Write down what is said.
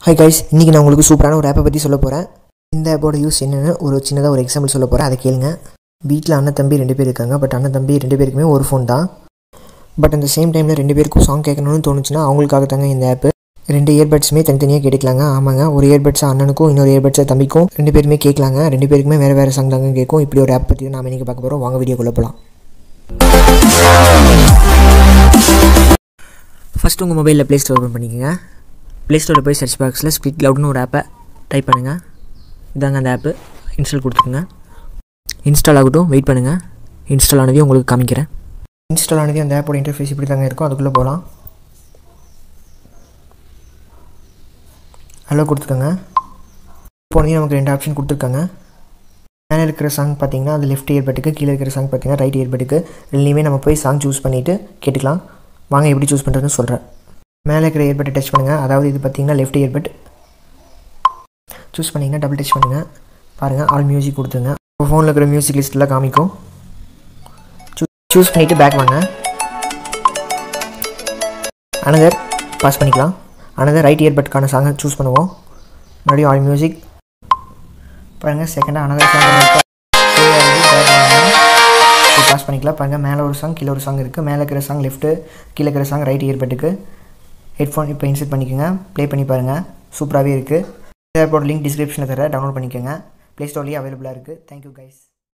hi guys இன்றைக்கி நான் உங்களுக்கு சூப்பரான ஒரு ஆப்பை பற்றி சொல்ல போகிறேன் இந்த ஆப்போட யூஸ் என்னென்னு ஒரு சின்னதாக ஒரு எக்ஸாம்பிள் சொல்ல போகிறேன் அதை கேளுங்க வீட்டில் அண்ணன் தம்பி ரெண்டு பேர் இருக்காங்க பட் அண்ணன் தம்பி ரெண்டு பேருக்குமே ஒரு ஃபோன் தான் பட் அந்த சேம் டைமில் ரெண்டு பேருக்கும் சாங் கேட்கணும்னு தோணுச்சுன்னா அவங்களுக்காக தாங்க இந்த ஆப்பு ரெண்டு இயர்பட்ஸுமே தனித்தனியாக கேட்டுக்கலாங்க ஆமாங்க ஒரு இயர்பட்ஸை அண்ணனுக்கும் இன்னொரு இயர்பட்ஸை தம்பிக்கும் ரெண்டு பேருமே கேட்கலாங்க ரெண்டு பேருக்குமே வேறு வேறு சாங் தாங்க கேட்கும் இப்படி ஒரு ஆப் பற்றி நாம் இன்றைக்கி பார்க்க போகிறோம் வாங்க வீடியோக்குள்ளே போகலாம் ஃபஸ்ட்டு உங்கள் மொபைலில் ப்ளே ஸ்டோர் ஓப்பன் பண்ணிக்கோங்க ப்ளே ஸ்டோரில் போய் சர்ச் பாக்ஸில் ஸ்பிட் க்ளவுட்னு ஒரு ஆப்பை டைப் பண்ணுங்கள் இதாங்க அந்த ஆப்பு இன்ஸ்டால் கொடுத்துக்குங்க இன்ஸ்டால் ஆகட்டும் வெயிட் பண்ணுங்கள் இன்ஸ்டால் ஆனதையும் உங்களுக்கு காமிக்கிறேன் இன்ஸ்டால் ஆனதையும் அந்த ஆப்போட இன்டர்ஃபேஸ் இப்படி தாங்க இருக்கும் அதுக்குள்ளே போகலாம் ஹலோ கொடுத்துக்கோங்க போனதையும் நமக்கு ரெண்டு ஆப்ஷன் கொடுத்துருக்காங்க மேலே இருக்கிற சாங் பார்த்தீங்கன்னா அது லெஃப்ட் இயர்பட்டுக்கு கீழே இருக்கிற சாங் பார்த்தீங்கன்னா ரைட் இயர்பட்டுக்கு ரெண்டுலேயுமே நம்ம போய் சாங் சூஸ் பண்ணிவிட்டு கேட்டுக்கலாம் வாங்க எப்படி சூஸ் பண்ணுறதுன்னு சொல்கிறேன் மேலே இருக்கிற இயர்பட்டை டச் பண்ணுங்கள் அதாவது இது பார்த்தீங்கன்னா லெஃப்ட் இயர்பட் சூஸ் பண்ணிங்கன்னா டபுள் டச் பண்ணுங்கள் பாருங்கள் ஆல் மியூசிக் கொடுத்துருங்க உங்கள் ஃபோனில் இருக்கிற மியூசிக் லிஸ்ட்டில் காமிக்கும் சூஸ் பண்ணிவிட்டு பேக் வாங்க அனதர் பாஸ் பண்ணிக்கலாம் அனதர் ரைட் இயர்பட்கான சாங்கை சூஸ் பண்ணுவோம் மறுபடியும் ஆல் மியூசிக் பாருங்கள் செகண்டாக அனதர் சாங் பாஸ் பண்ணிக்கலாம் பாருங்கள் மேலே ஒரு சாங் கீழே ஒரு சாங் இருக்குது மேலே இருக்கிற சாங் லெஃப்ட்டு கீழே இருக்கிற சாங் ரைட் இயர்பட்டுக்கு ஹெட்ஃபோன் இப்போ இன்செர்ட் பண்ணிக்கோங்க ப்ளே பண்ணி பாருங்கள் சூப்பராகவே இருக்குது ஏர்போர்ட் லிங்க் டிஸ்கிரிப்ஷனில் தர டவுன்லோட் பண்ணிக்கோங்க ப்ளே ஸ்டோர்லேயே அவைலபிளாக இருக்குது தேங்க்யூ கைஸ்